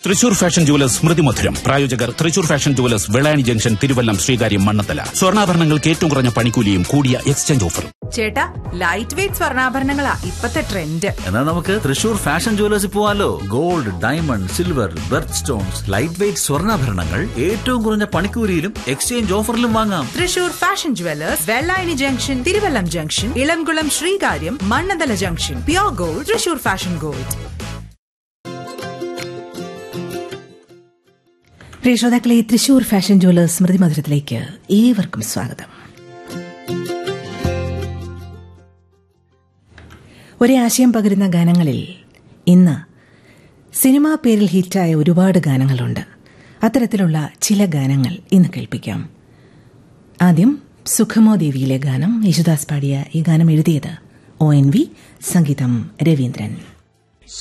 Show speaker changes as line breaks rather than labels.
Thrissur fashion jewellers Smrithi Madhuram പ്രായോജകർ Thrissur fashion jewellers Vellayani junction Thiruvallam Sreekaryam Mannanthala സ്വർണ്ണാഭരണങ്ങൾക്ക് ഏറ്റവും കുറഞ്ഞ പണിക്കൂലിയും കൂടിയ എക്സ്ചേഞ്ച് ഓഫറും
ചേട്ടാ ലൈറ്റ് വെയിറ്റ് സ്വർണ്ണാഭരണങ്ങളാ ഇപ്പത്തെ ട്രെൻഡ്
എന്നാൽ നമുക്ക് തൃശൂർ ഫാഷൻ ജുവലേഴ്സിൽ പോവാലോ gold diamond silver birth stones light weight സ്വർണ്ണാഭരണങ്ങൾ ഏറ്റവും കുറഞ്ഞ പണിക്കൂലിയിലും എക്സ്ചേഞ്ച് ഓഫറിലും വാങ്ങാം
Thrissur fashion jewellers Vellayani junction Thiruvallam junction Elamkulam Sreekaryam Mannanthala junction pure gold Thrissur fashion gold
പ്രിയ ശ്രോതാക്കളെ തൃശൂർ ഫാഷൻ ജുവലേഴ്സ് സ്മൃതി മധുരത്തിലേക്ക് ഏവർക്കും സ്വാഗതം ഒരേ ആശയം പകരുന്ന ഗാനങ്ങളിൽ ഇന്ന് സിനിമാ പേരിൽ ഹിറ്റായ ഒരുപാട് ഗാനങ്ങളുണ്ട് അത്തരത്തിലുള്ള ചില ഗാനങ്ങൾ ഇന്ന് കേൾപ്പിക്കാം ആദ്യം സുഖമോ ദേവിയിലെ ഗാനം യേശുദാസ് പാടിയ ഈ ഗാനം എഴുതിയത് ഒ എൻ വി സംഗീതം രവീന്ദ്രൻ